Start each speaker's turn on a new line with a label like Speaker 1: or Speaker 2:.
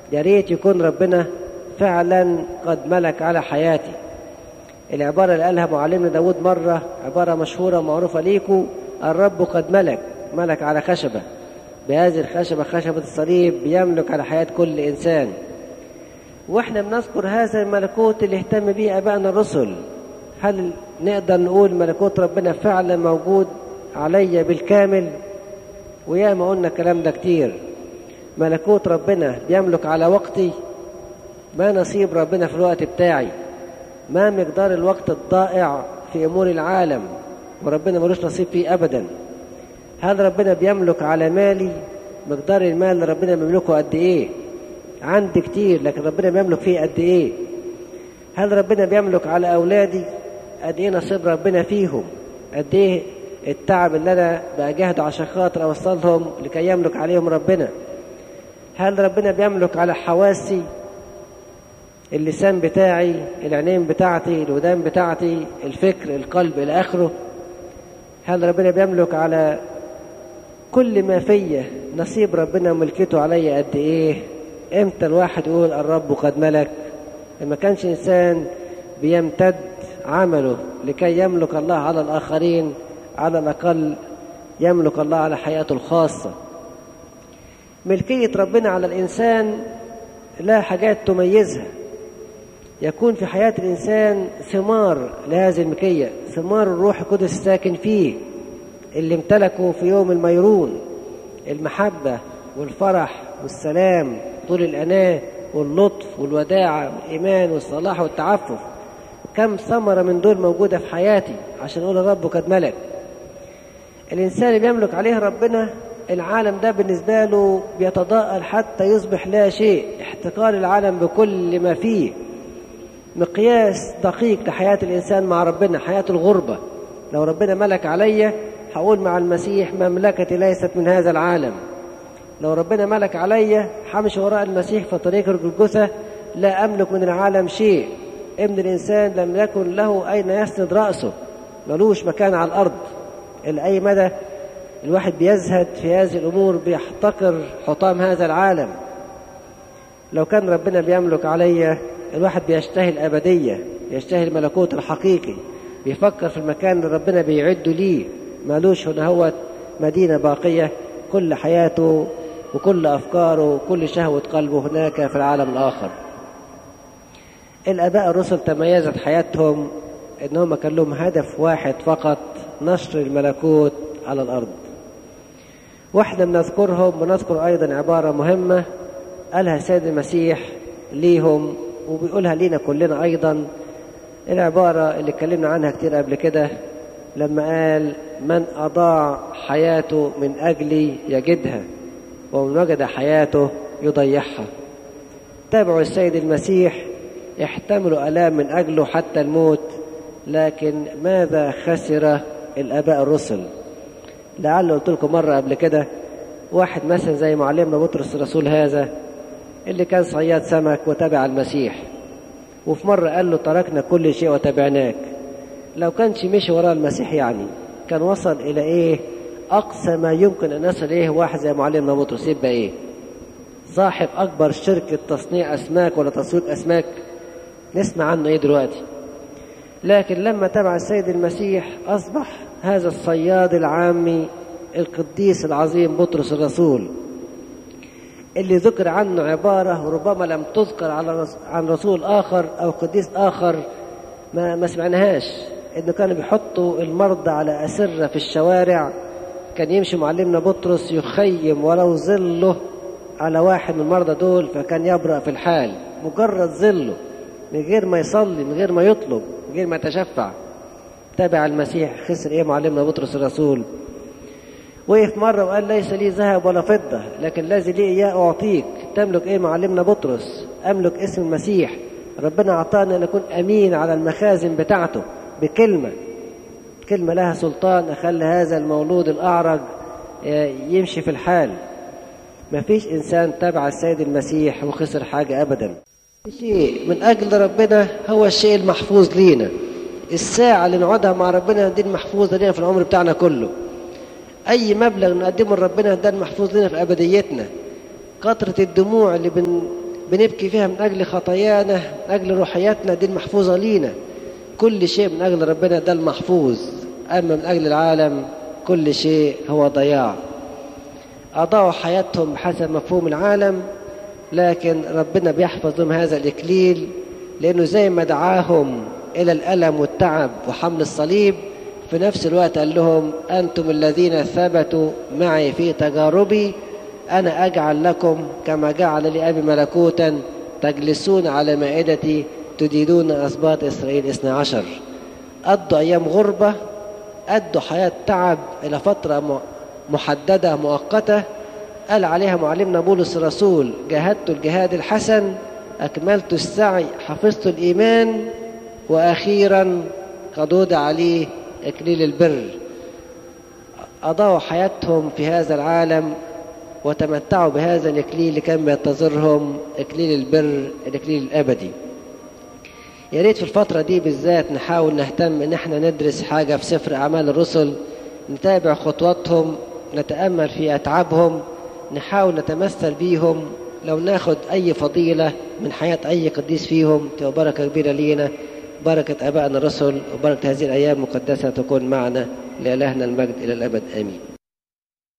Speaker 1: يا ريت يكون ربنا فعلا قد ملك على حياتي العبارة اللي قالها معلمنا داود مرة عبارة مشهورة ومعروفة ليكو الرب قد ملك ملك على خشبة بهذه الخشبة خشبة الصليب بيملك على حياة كل إنسان واحنا بنذكر هذا الملكوت اللي اهتم به ابائنا الرسل هل نقدر نقول ملكوت ربنا فعلا موجود عليا بالكامل ويا ما قلنا الكلام ده كتير ملكوت ربنا بيملك على وقتي ما نصيب ربنا في الوقت بتاعي ما مقدار الوقت الضائع في امور العالم وربنا ملوش نصيب فيه ابدا هل ربنا بيملك على مالي مقدار المال اللي ربنا بيملكه قد ايه عندي كتير لكن ربنا بيملك فيه قد ايه هل ربنا بيملك على اولادي قد ايه نصيب ربنا فيهم قد ايه التعب اللي انا بجاهده عشان خاطر اوصلهم لكي يملك عليهم ربنا هل ربنا بيملك على حواسي اللسان بتاعي العينين بتاعتي الودان بتاعتي الفكر القلب الى اخره هل ربنا بيملك على كل ما فيا نصيب ربنا ملكته عليا قد ايه امتى الواحد يقول الرب قد ملك ما كانش انسان بيمتد عمله لكي يملك الله على الاخرين على الاقل يملك الله على حياته الخاصه ملكيه ربنا على الانسان لا حاجات تميزها يكون في حياه الانسان ثمار لهذه الملكيه ثمار الروح القدس الساكن فيه اللي امتلكه في يوم الميرون المحبه والفرح والسلام طول الأناة واللطف والوداعة والإيمان والصلاح والتعفف كم ثمرة من دول موجودة في حياتي عشان أقول الرب قد ملك الإنسان اللي بيملك عليه ربنا العالم ده بالنسبة له بيتضاءل حتى يصبح لا شيء احتقار العالم بكل ما فيه مقياس دقيق لحياة الإنسان مع ربنا حياة الغربة لو ربنا ملك عليا هقول مع المسيح مملكتي ليست من هذا العالم لو ربنا ملك عليا همشي وراء المسيح في طريق الجثة لا أملك من العالم شيء ابن الإنسان لم يكن له أين يسند رأسه ملوش مكان على الأرض إلى أي مدى الواحد بيزهد في هذه الأمور بيحتقر حطام هذا العالم لو كان ربنا بيملك عليا الواحد بيشتهي الأبدية يشتهي الملكوت الحقيقي بيفكر في المكان اللي ربنا بيعده ليه مالوش هنا هو مدينة باقية كل حياته وكل أفكاره وكل شهوة قلبه هناك في العالم الآخر الآباء الرسل تميزت حياتهم إنهم كان لهم هدف واحد فقط نشر الملكوت على الأرض واحنا بنذكرهم بنذكر أيضا عبارة مهمة قالها سيد المسيح ليهم وبيقولها لينا كلنا أيضا العبارة اللي اتكلمنا عنها كتير قبل كده لما قال من أضاع حياته من أجلي يجدها ومن وجد حياته يضيعها تابعوا السيد المسيح احتملوا ألام من أجله حتى الموت لكن ماذا خسر الآباء الرسل لعل قلت لكم مرة قبل كده واحد مثلا زي معلمنا بطرس الرسول هذا اللي كان صياد سمك وتبع المسيح وفي مرة قال له تركنا كل شيء وتبعناك لو كانش مشي وراء المسيح يعني كان وصل إلى إيه أقصى ما يمكن أن يصل إليه واحد زي معلمنا بطرس يبقى إيه صاحب أكبر شركة تصنيع أسماك ولا تسويق أسماك نسمع عنه إيه دلوقتي لكن لما تبع السيد المسيح أصبح هذا الصياد العامي القديس العظيم بطرس الرسول اللي ذكر عنه عبارة ربما لم تذكر على عن رسول آخر أو قديس آخر ما, ما سمعناهاش إنه كانوا بيحطوا المرضى على أسرة في الشوارع كان يمشي معلمنا بطرس يخيم ولو ظله على واحد من المرضى دول فكان يبرأ في الحال مجرد ظله من غير ما يصلي من غير ما يطلب من غير ما يتشفع تابع المسيح خسر ايه معلمنا بطرس الرسول وقف مرة وقال ليس لي ذهب ولا فضة لكن الذي لي إياه أعطيك تملك إيه معلمنا بطرس أملك اسم المسيح ربنا أعطانا أن نكون أمين على المخازن بتاعته بكلمة كلمة لها سلطان أخلى هذا المولود الأعرج يمشي في الحال ما فيش إنسان تبع السيد المسيح وخسر حاجة أبدا شيء من أجل ربنا هو الشيء المحفوظ لينا الساعة اللي نقعدها مع ربنا دي المحفوظة لنا في العمر بتاعنا كله أي مبلغ نقدمه لربنا ده المحفوظ لنا في أبديتنا كثرة الدموع اللي بن بنبكي فيها من أجل خطايانا من أجل روحياتنا دي المحفوظة لينا كل شيء من أجل ربنا ده المحفوظ أما من أجل العالم كل شيء هو ضياع أضاعوا حياتهم بحسب مفهوم العالم لكن ربنا بيحفظ لهم هذا الإكليل لأنه زي ما دعاهم إلى الألم والتعب وحمل الصليب في نفس الوقت قال لهم أنتم الذين ثبتوا معي في تجاربي أنا أجعل لكم كما جعل لي أبي ملكوتا تجلسون على مائدتي تديدون أسباط إسرائيل اثنى عشر قضوا أيام غربة أدوا حياة تعب إلى فترة محددة مؤقتة قال عليها معلمنا بولس الرسول جاهدت الجهاد الحسن أكملت السعي حفظت الإيمان وأخيرا قد وضع عليه إكليل البر أضاعوا حياتهم في هذا العالم وتمتعوا بهذا الإكليل اللي كان بينتظرهم إكليل البر الإكليل الأبدي يا ريت في الفترة دي بالذات نحاول نهتم إن احنا ندرس حاجة في سفر أعمال الرسل نتابع خطواتهم نتأمل في أتعابهم نحاول نتمثل بيهم لو ناخد أي فضيلة من حياة أي قديس فيهم تبقى بركة كبيرة لينا بركة أبائنا الرسل وبركة هذه الأيام المقدسة تكون معنا لإلهنا المجد إلى الأبد آمين